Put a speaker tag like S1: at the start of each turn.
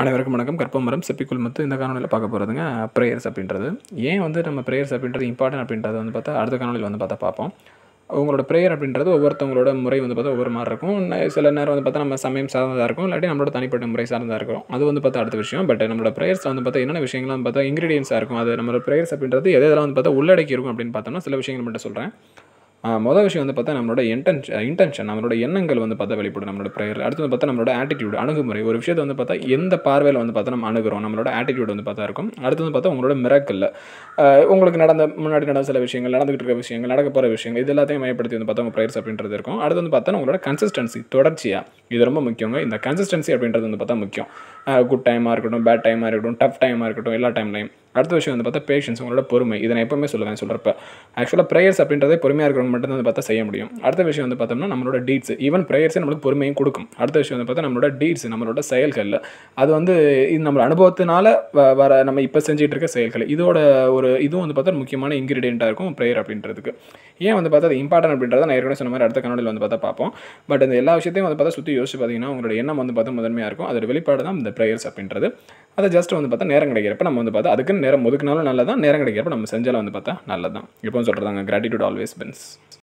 S1: அனைவருக்கும் வணக்கம் கற்பம் மரம் செப்பிக்குள் மத்து இந்த காணொலியில் பார்க்க போகிறதுங்க ப்ரேயர்ஸ் அப்படின்றது ஏன் வந்து நம்ம ப்ரேயர்ஸ் அப்படின்றது இம்பார்ட்டன்ட் அப்படின்றது வந்து பார்த்தா அடுத்த காணொலியில் வந்து பார்த்தா பார்ப்போம் உங்களோட ப்ரேயர் அப்படின்றது ஒவ்வொருத்தவங்களோட முறை வந்து பார்த்தா ஒவ்வொரு மாதிரி இருக்கும் ந- சில நேரம் வந்து பார்த்தா நம்ம சமயம் சார்ந்ததாக இருக்கும் இல்லாட்டி நம்மளோட தனிப்பட்ட முறை சார்ந்ததாக இருக்கும் அது வந்து பார்த்தா அடுத்த விஷயம் பட் நம்மளோட ப்ரேயர்ஸ் வந்து பார்த்தா என்னென்ன விஷயங்கள் வந்து பார்த்தா இன்க்ரீடியன்ஸாக இருக்கும் அது நம்மளோட ப்ரேயர்ஸ் அப்படின்றது எது எதெல்லாம் வந்து பார்த்தா உள்ளடக்கி இருக்கும் அப்படின்னு பார்த்தோம்னா சில விஷயங்கள் மட்டும் சொல்கிறேன் மொதல் விஷயம் வந்து பார்த்தா நம்மளோட இன்டென்ஷன் இன்டென்ஷன் நம்மளோட எண்ணங்கள் வந்து பார்த்தா வெளிப்படும் நம்மளோட ப்ரேயர் அடுத்து வந்து பார்த்தா நம்மளோட ஆட்டிடியூட் அணுகுமுறை ஒரு விஷயத்தை வந்து பார்த்தா எந்த பார்வையில் வந்து பார்த்தா நம்ம அணுகுறோம் நம்மளோட ஆட்டிடியூட் வந்து பார்த்தா இருக்கும் அடுத்து வந்து பார்த்தா உங்களோட மிராக்கல்ல உங்களுக்கு நடந்த முன்னாடி நடந்த சில விஷயங்கள் நடந்துகிட்டு இருக்க விஷயங்கள் நடக்க போகிற விஷயங்கள் இது எல்லாத்தையும் மையப்படுத்தி வந்து பார்த்தா உங்கள் ப்ரேயர்ஸ் அப்படின்றது இருக்கும் அடுத்து வந்து பார்த்தா உங்களோட கன்சிஸ்டன்சி தொடர்ச்சியாக இது ரொம்ப முக்கியங்க இந்த கன்சிஸ்டன்சி அப்படின்றது வந்து பார்த்தா முக்கியம் குட் டைமாக இருக்கட்டும் பேட் டைமாக இருக்கட்டும் டஃப் டைமாக இருக்கட்டும் எல்லா டைம்லையும் அடுத்த விஷயம் வந்து பார்த்தா பேஷன்ஸ் உங்களோட பொறுமை இதை நான் எப்பவுமே சொல்லுவேன் சொல்கிறப்ப ஆக்சுவலாக ப்ரேயர்ஸ் அப்படின்றதே பொறுமையாக இருக்கிறவங்க மட்டும் வந்து பார்த்தா செய்ய முடியும் அடுத்த விஷயம் வந்து பார்த்தோம்னா நம்மளோட டீட்ஸ் ஈவன் ப்ரேயர்ஸே நம்மளுக்கு பொறுமையும் கொடுக்கும் அடுத்த விஷயம் வந்து பார்த்தா நம்மளோட டீட்ஸ் நம்மளோட செயல்கள் அது வந்து இது நம்ம அனுபவத்தினால வ- வர நம்ம இப்போ செஞ்சுட்டு இருக்க செயல்கள் இதோட ஒரு இதுவும் வந்து பார்த்தா முக்கியமான இன்கிரீடியண்ட்டாக இருக்கும் ப்ரேயர் அப்படின்றதுக்கு ஏன் வந்து பார்த்தா அது இம்பார்ட்டன்ட் அப்படின்றத நான் ஏற்கனவே சொன்ன மாதிரி அடுத்த கனடில் வந்து பார்த்தா பார்ப்போம் பட் இந்த எல்லா விஷயத்தையும் வந்து பார்த்தா சுற்றி யோசிச்சு பார்த்தீங்கன்னா உங்களோட எண்ணம் வந்து பார்த்தா முதன்மையாக இருக்கும் அதோட வெளிப்பாடு தான் இந்த ப்ரேயர்ஸ் அப்படின்றது அதை ஜஸ்ட் வந்து பார்த்தா நேரம் கிடைக்கிறப்ப நம்ம வந்து பார்த்தா அதுக்குன்னு நேரம் ஒதுக்குனாலும் நல்லதான் நேரம் கிடைக்கிறப்ப நம்ம செஞ்சாலும் வந்து பார்த்தா நல்லதான் எப்பவும் சொல்கிறதாங்க கிராட்டிடியூட் ஆல்வேஸ் பென்ஸ்